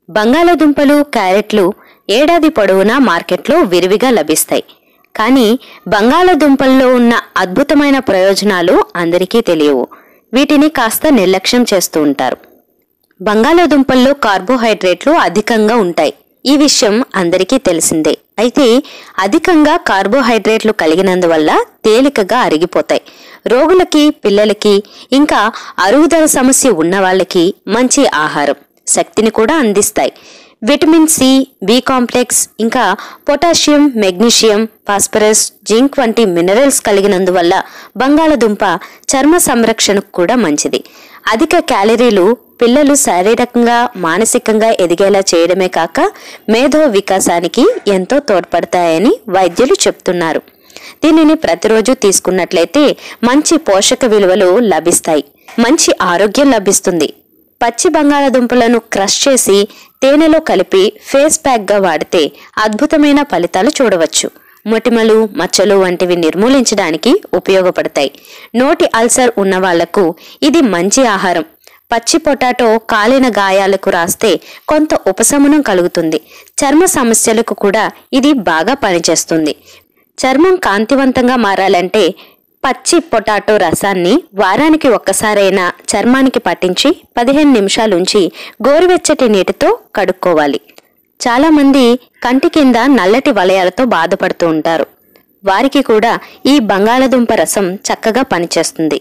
బంగాళాదుంపలు క్యారెట్లు ఏడాది పొడవునా మార్కెట్లో విరివిగా లభిస్తాయి కానీ బంగాళాదుంపల్లో ఉన్న అద్భుతమైన ప్రయోజనాలు అందరికీ తెలియవు వీటిని కాస్త నిర్లక్ష్యం చేస్తూ ఉంటారు బంగాళాదుంపల్లో కార్బోహైడ్రేట్లు అధికంగా ఉంటాయి ఈ విషయం అందరికీ తెలిసిందే అయితే అధికంగా కార్బోహైడ్రేట్లు కలిగినందువల్ల తేలికగా అరిగిపోతాయి రోగులకి పిల్లలకి ఇంకా అరుగుదల సమస్య ఉన్న వాళ్ళకి మంచి ఆహారం శక్తిని కూడా అందిస్తాయి విటమిన్ సి బి కాంప్లెక్స్ ఇంకా పొటాషియం మెగ్నీషియం ఫాస్ఫరస్ జింక్ వంటి మినరల్స్ కలిగినందువల్ల బంగాళదుంప చర్మ సంరక్షణకు కూడా మంచిది అధిక క్యాలరీలు పిల్లలు శారీరకంగా మానసికంగా ఎదిగేలా చేయడమే కాక మేధో వికాసానికి ఎంతో తోడ్పడతాయని వైద్యులు చెప్తున్నారు దీనిని ప్రతిరోజు తీసుకున్నట్లయితే మంచి పోషక విలువలు లభిస్తాయి మంచి ఆరోగ్యం లభిస్తుంది పచ్చి బంగాళాదుంపలను క్రష్ చేసి తేనెలో కలిపి ఫేస్ ప్యాక్గా వాడితే అద్భుతమైన ఫలితాలు చూడవచ్చు మొటిమలు మచ్చలు వంటివి నిర్మూలించడానికి ఉపయోగపడతాయి నోటి అల్సర్ ఉన్న వాళ్లకు ఇది మంచి ఆహారం పచ్చి పొటాటో కాలిన గాయాలకు రాస్తే కొంత ఉపశమనం కలుగుతుంది చర్మ సమస్యలకు కూడా ఇది బాగా పనిచేస్తుంది చర్మం కాంతివంతంగా మారాలంటే పచ్చి పొటాటో రసాన్ని వారానికి ఒక్కసారైనా చర్మానికి పట్టించి పదిహేను నిమిషాలుంచి గోరువెచ్చటి నీటితో కడుక్కోవాలి చాలామంది కంటి కింద నల్లటి వలయాలతో బాధపడుతూ ఉంటారు వారికి కూడా ఈ బంగాళదుంప రసం చక్కగా పనిచేస్తుంది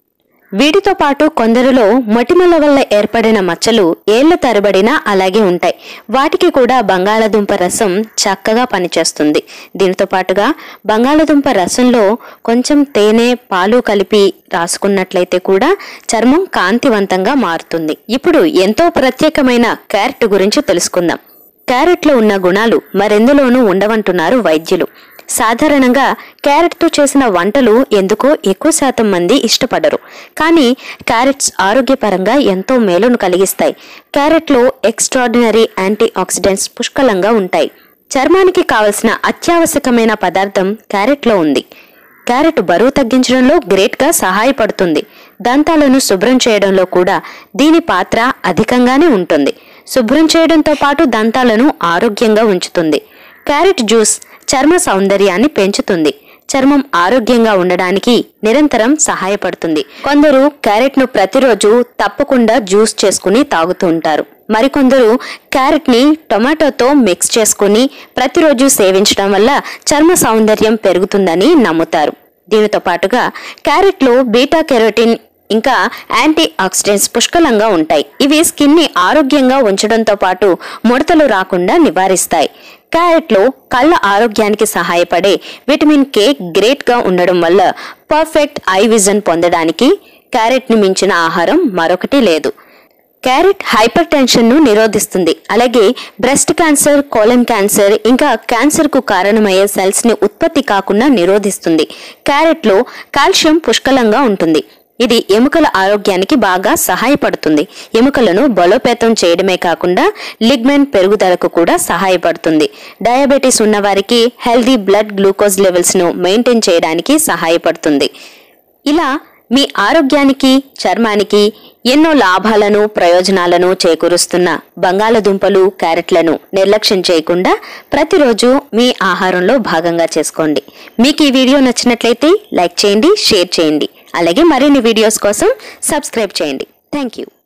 వీటితో పాటు కొందరిలో మొటిమల వల్ల ఏర్పడిన మచ్చలు ఏళ్ల తరబడినా అలాగే ఉంటాయి వాటికి కూడా బంగాళదుంప రసం చక్కగా పనిచేస్తుంది దీనితో పాటుగా బంగాళదుంప రసంలో కొంచెం తేనె పాలు కలిపి రాసుకున్నట్లయితే కూడా చర్మం కాంతివంతంగా మారుతుంది ఇప్పుడు ఎంతో ప్రత్యేకమైన క్యారెట్ గురించి తెలుసుకుందాం క్యారెట్లో ఉన్న గుణాలు మరెందులోనూ ఉండవంటున్నారు వైద్యులు సాధారణంగా క్యారెట్తో చేసిన వంటలు ఎందుకో ఎక్కువ శాతం మంది ఇష్టపడరు కానీ క్యారెట్స్ ఆరోగ్యపరంగా ఎంతో మేలును కలిగిస్తాయి క్యారెట్లో ఎక్స్ట్రాడినరీ యాంటీ ఆక్సిడెంట్స్ పుష్కలంగా ఉంటాయి చర్మానికి కావలసిన అత్యావశ్యకమైన పదార్థం క్యారెట్లో ఉంది క్యారెట్ బరువు తగ్గించడంలో గ్రేట్గా సహాయపడుతుంది దంతాలను శుభ్రం చేయడంలో కూడా దీని పాత్ర అధికంగానే ఉంటుంది శుభ్రం చేయడంతో పాటు దంతాలను ఆరోగ్యంగా ఉంచుతుంది క్యారెట్ జ్యూస్ చర్మ సౌందర్యాన్ని పెంచుతుంది చర్మం ఆరోగ్యంగా ఉండడానికి నిరంతరం సహాయపడుతుంది కొందరు క్యారెట్ ను ప్రతిరోజు తప్పకుండా జ్యూస్ చేసుకుని తాగుతూ ఉంటారు మరికొందరు క్యారెట్ ని టొమాటోతో మిక్స్ చేసుకుని ప్రతిరోజు సేవించడం వల్ల చర్మ సౌందర్యం పెరుగుతుందని నమ్ముతారు దీనితో పాటుగా క్యారెట్ లో బీటా కెరోటిన్ ఇంకా యాంటీ ఆక్సిడెంట్స్ పుష్కలంగా ఉంటాయి ఇవి స్కిన్ ని ఆరోగ్యంగా ఉంచడంతో పాటు ముడతలు రాకుండా నివారిస్తాయి క్యారెట్ లో కళ్ళ ఆరోగ్యానికి సహాయపడే విటమిన్ కే గ్రేట్ గా ఉండడం వల్ల పర్ఫెక్ట్ ఐ విజన్ పొందడానికి క్యారెట్ ని మించిన ఆహారం మరొకటి లేదు క్యారెట్ హైపర్ టెన్షన్ ను నిరోధిస్తుంది అలాగే బ్రెస్ట్ క్యాన్సర్ కోలన్ క్యాన్సర్ ఇంకా క్యాన్సర్ కు కారణమయ్యే సెల్స్ ని ఉత్పత్తి కాకుండా నిరోధిస్తుంది క్యారెట్ లో కాల్షియం పుష్కలంగా ఉంటుంది ఇది ఎముకల ఆరోగ్యానికి బాగా సహాయపడుతుంది ఎముకలను బలోపేతం చేయడమే కాకుండా లిగ్మెంట్ పెరుగుదలకు కూడా సహాయపడుతుంది డయాబెటీస్ ఉన్నవారికి హెల్దీ బ్లడ్ గ్లూకోజ్ లెవెల్స్ ను మెయింటైన్ చేయడానికి సహాయపడుతుంది ఇలా మీ ఆరోగ్యానికి చర్మానికి ఎన్నో లాభాలను ప్రయోజనాలను చేకూరుస్తున్న బంగాళదుంపలు క్యారెట్లను నిర్లక్ష్యం చేయకుండా ప్రతిరోజు మీ ఆహారంలో భాగంగా చేసుకోండి మీకు ఈ వీడియో నచ్చినట్లయితే లైక్ చేయండి షేర్ చేయండి అలాగే మరిన్ని వీడియోస్ కోసం సబ్స్క్రైబ్ చేయండి థ్యాంక్ యూ